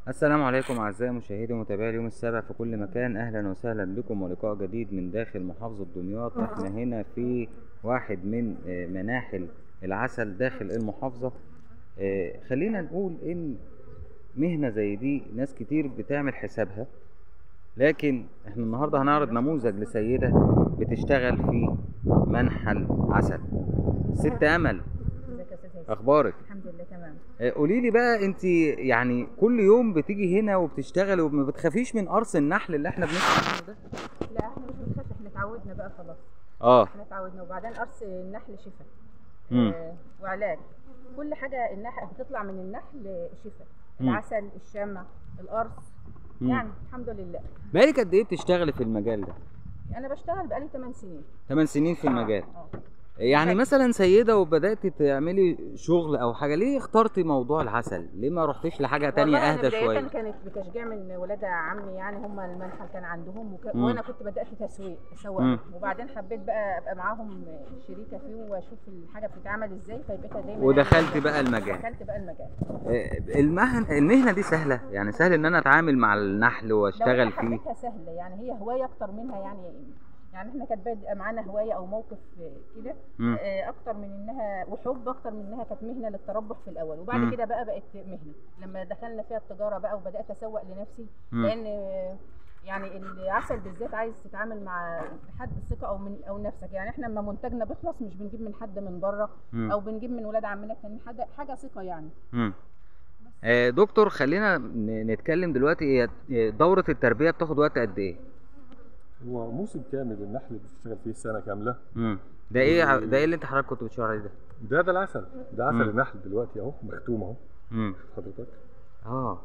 السلام عليكم أعزائي مشاهدي ومتابعي اليوم السابع في كل مكان أهلا وسهلا بكم ولقاء جديد من داخل محافظة دمياط احنا هنا في واحد من آه، مناحل العسل داخل المحافظة آه، خلينا نقول إن مهنة زي دي ناس كتير بتعمل حسابها لكن احنا النهاردة هنعرض نموذج لسيدة بتشتغل في منحل عسل ست أمل ازيك يا استاذ هيثم أخبارك الحمد لله تمام قولي لي بقى انت يعني كل يوم بتيجي هنا وبتشتغلي وما بتخافيش من قرص النحل اللي احنا بنسمع عنه ده لا احنا مش بنخاف احنا اتعودنا بقى خلاص اه احنا اتعودنا وبعدين قرص النحل شفاء مم. آه وعلاج كل حاجه النحل بتطلع من النحل شفاء مم. العسل الشمع القرص مم. يعني الحمد لله بقالك قد ايه بتشتغلي في المجال ده انا بشتغل بقالي 8 سنين 8 سنين في المجال اه يعني مثلا سيدة وبدأت تعملي شغل او حاجة ليه اخترتي موضوع العسل ليه ما رحتيش لحاجة تانية والله أنا اهدى بداية شوية كانت بتشجيع من ولاد عمي يعني هم المنحل كان عندهم وك... مم. وانا كنت بدات تسويق اسوق مم. وبعدين حبيت بقى ابقى معاهم شريكه فيه واشوف الحاجه بتتعمل ازاي فبقيت دايما ودخلت بقى المجال دخلت بقى المجال آه، المهن المهنة دي سهلة يعني سهل ان انا اتعامل مع النحل لو واشتغل أنا فيه حبيتها سهله يعني هي هوايه اكتر منها يعني يعني احنا كانت بادئه معانا هوايه او موقف كده مم. آه، اكتر من انها وحب اكتر من انها كانت مهنه للتربح في الاول وبعد مم. كده بقى بقت مهنه لما دخلنا فيها التجاره بقى وبدات اسوق لنفسي مم. لان آه، يعني العسل بالذات عايز تتعامل مع حد ثقه او من او نفسك يعني احنا لما منتجنا بيخلص مش بنجيب من حد من بره مم. او بنجيب من ولاد عمنا التانيين حاجه حاجه ثقه يعني مم. آه، دكتور خلينا ن- نتكلم دلوقتي هي دورة التربية بتاخد وقت قد ايه؟ هو موسم كامل النحل بتشتغل فيه سنة كاملة مم. ده ايه ع- ده ايه اللي انت حضرتك كنت بتشاور عليه ده؟ ده ده العسل ده عسل مم. النحل دلوقتي اهو مختوم اهو مم. حضرتك اه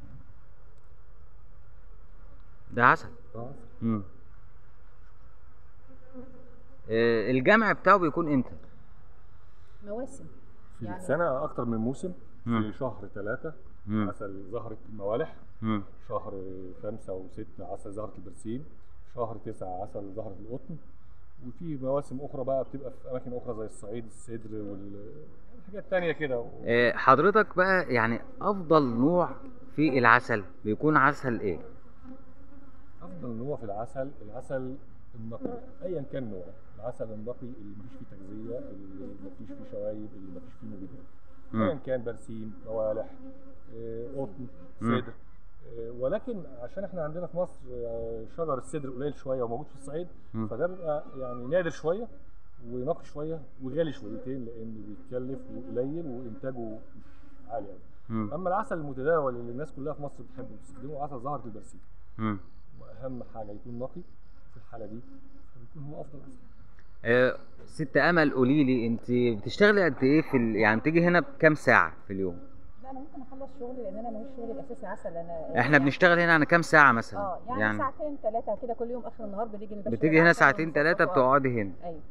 ده عسل ده عسل مم. آه، الجمع بتاعه بيكون امتى؟ مواسم في يعني- السنة أكتر من موسم مم. في شهر ثلاثة مم. عسل زهرة الموالح مم. شهر خمسة وستة عسل زهرة البرسيم شهر تسعة عسل زهرة القطن وفي مواسم أخرى بقى بتبقى في أماكن أخرى زي الصعيد السدر والحاجات التانية كده آه، حضرتك بقى يعني افضل نوع في العسل بيكون عسل ايه؟ افضل نوع في العسل العسل النقي ايا كان نوعه العسل النقي اللي مفيش فيه تغذيه اللي مفيش فيه شوايب اللي مفيش فيه مبيدات مم. ايا كان برسيم موالح آه، قطن مم. سدر آه، ولكن عشان احنا عندنا في مصر آه، شجر السدر قليل شويه وموجود في الصعيد مم. فده بيبقى يعني نادر شويه ونقي شويه وغالي شويتين لانه بيتكلف وقليل وانتاجه مش عالي قوي مم. اما العسل المتداول اللي الناس كلها في مصر بتحبه بتستخدمه عسل زهره البرسيم مم. واهم حاجه يكون نقي في الحاله دي فبيكون هو افضل عسل آه، ست امل قولي لي انت بتشتغلي قد ايه في ال... يعني بتيجي هنا بكام ساعه في اليوم لا انا ممكن اخلص شغلي لان انا ماليش شغل الاساسي عسل انا احنا يعني- بنشتغل هنا على كام ساعه مثلا اه يعني, يعني ساعتين ثلاثه كده كل يوم اخر النهار بنيجي نبشر بتيجي هنا العسل ساعتين ونظبطه. ثلاثه آه. بتقعدي هنا ايوه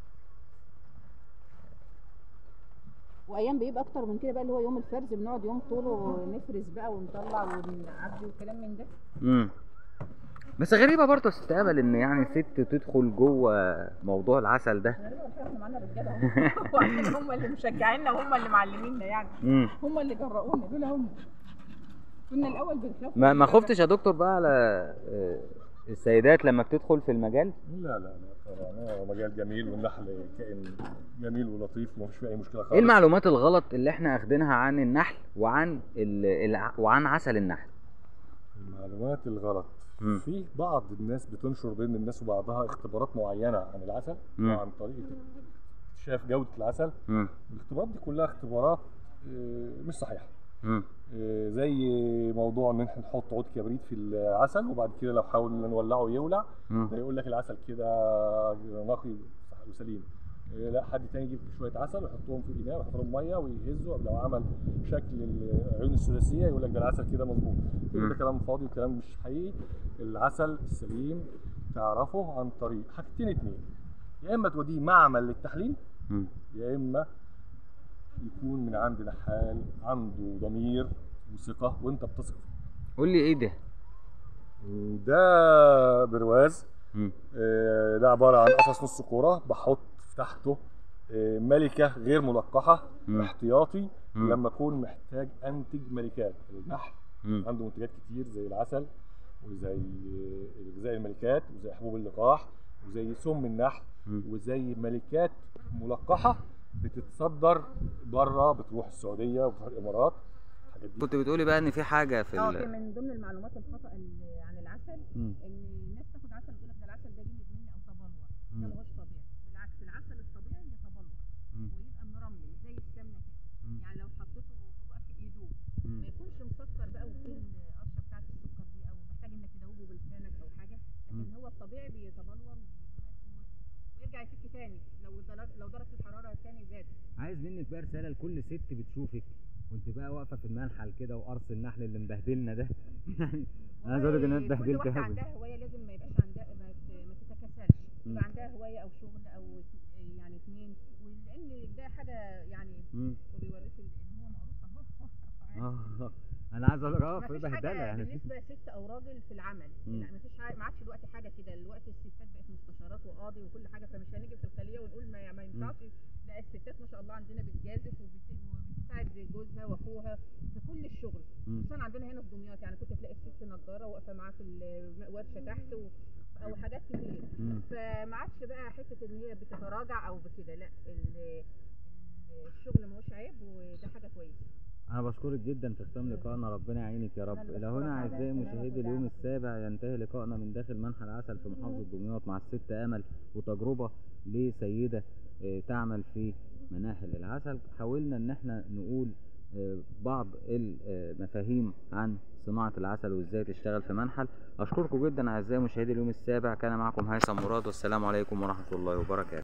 وايام بيبقى اكتر من كده بقى اللي هو يوم الفرز بنقعد يوم طوله نفرز بقى ونطلع ونعبي والكلام من ده امم بس غريبه برضه يا ست امل ان يعني ست تدخل جوه موضوع العسل ده احنا ليه احنا معانا رجاله هم وبعدين هم اللي مشجعيننا وهم اللي معلميننا يعني امم هم اللي جرؤونا دول هم كنا الاول بنخاف ما ما خفتش يا دكتور بقى على آه، السيدات لما بتدخل في المجال لا لا لا طبعا هو مجال جميل والنحل كائن جميل ولطيف ومفيش فيه اي مشكله خالص ايه المعلومات الغلط اللي احنا اخدينها عن النحل وعن ال... الع... وعن عسل النحل المعلومات الغلط مم. في بعض الناس بتنشر بين الناس وبعضها اختبارات معينه عن العسل مم. وعن طريقه اكتشاف جوده العسل امم الاختبارات دي كلها اختبارات آه، مش صحيحه امم آه، زي موضوع ان احنا نحط عود كبريت في العسل وبعد كده لو حاولنا نولعه يولع مم. ده يقول لك العسل كده نقي وسليم آه، لا حد تاني يجيب شويه عسل ويحطهم في اناء ويحط لهم ميه ويهزوا لو عمل شكل العيون الثلاثيه يقول لك ده العسل كده مظبوط كل مم. ده كلام فاضي وكلام مش حقيقي العسل السليم تعرفه عن طريق حاجتين اتنين يا اما توديه معمل للتحليل مم. يا اما يكون من عند نحال عنده ضمير وثقه وانت بتثق فيه قول لي ايه ده ده برواز مم. آه، ده عباره عن قفص نص كوره بحط تحته آه، ملكه غير ملقحه مم. احتياطي مم. لما اكون محتاج انتج ملكات النحل مم. عنده منتجات كتير زي العسل وزي غذاء الملكات وزي حبوب اللقاح وزي سم النحل مم. وزي ملكات ملقحه بتتصدر بره بتروح السعوديه وبتروح الامارات الحاجات دي كنت بتقولي بقى ان في حاجه في اه في ال... من ضمن المعلومات الخطا اللي عن العسل مم. ان الناس تاخد عسل تقول لك ده العسل ده جامد مني او تبلور مم. ده مش طبيعي بالعكس العسل الطبيعي يتبلور مم. ويبقى مرمل زي السمنه كده مم. يعني لو حطيته في بقك يدوب مم. ما يكونش مسكر بقى وفيه القرشه بتاعت السكر دي او محتاج انك تدوبه بلسانك او حاجه لكن مم. هو الطبيعي بيتبلور وبيجمد و- ويرجع يفك تاني لو درجه لو درجه الحراره تاني زادت عايز منك بقى رساله لكل ست بتشوفك وانت بقى واقفه في المنحل كده وقرص النحل اللي مبهدلنا ده يعني انا عايز اقول لك ان انا والله كل اتبهدلت واحده قوي عندها هوايه لازم ما يبقاش عندها ما, ت- ما تتكاسلش مم. يبقى عندها هوايه او شغل او ات- يعني اثنين ولان ده حاجه يعني مم. وبيوريك ال- ان هو مقروص اهو اه انا عايز اقول لك اه ما في فيش بهدله حاجه يعني بالنسبه ست او راجل في العمل مم. لا ما فيش حاجه ما عادش دلوقتي حاجه كده دلوقتي الستات بقت مستشارات وقاضي وكل حاجه فمش هنيجي في الخليه ونقول ما, ما ينفعش لا الستات ما شاء الله عندنا بتجازف وبت... وبتساعد جوزها واخوها في كل الشغل مم. خصوصا عندنا هنا في دمياط يعني كنت تلاقي الست نجاره واقفه معاه في الورشه تحت و... او حاجات كتير مم. فما عادش بقى حته ان هي بتتراجع او بكده لا ال... ال- الشغل ماهوش عيب وده حاجه كويسه انا بشكرك جدا في ختام لقائنا ربنا يعينك يا رب أنا اللي الى بشكرك هنا على اعزائي اهتمامك مشاهدي اليوم ودعمك ليا. السابع ينتهي لقائنا من داخل منحى العسل في محافظه دمياط مع الست امل وتجربه لسيده آه، تعمل في مناحل العسل حاولنا ان احنا نقول آه، بعض المفاهيم عن صناعة العسل وازاي تشتغل في منحل اشكركم جدا اعزائي مشاهدي اليوم السابع كان معكم هيثم مراد والسلام عليكم ورحمة الله وبركاته